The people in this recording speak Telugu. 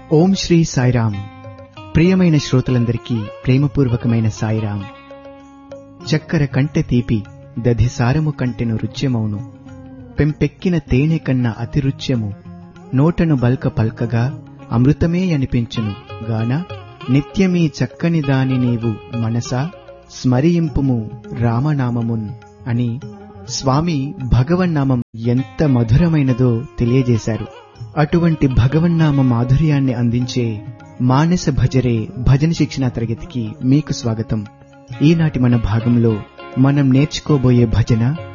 ఓం శ్రీ సాయిరామ్ ప్రియమైన శ్రోతలందరికీ ప్రేమపూర్వకమైన సాయిరామ్ చక్కెర కంటె తీపి దధిసారము కంటెను రుచ్యమౌను పెంపెక్కిన తేనె కన్న అతి రుచ్యము నోటను బల్క పల్కగా అమృతమే అనిపించును గాన నిత్యమీ చక్కని దాని నీవు మనసా స్మరింపుము రామనామమున్ అని స్వామి భగవన్నామం ఎంత మధురమైనదో తెలియజేశారు అటువంటి భగవన్నామ మాధుర్యాన్ని అందించే మానస భజరే భజన శిక్షణ తరగతికి మీకు స్వాగతం ఈనాటి మన భాగంలో మనం నేర్చుకోబోయే భజన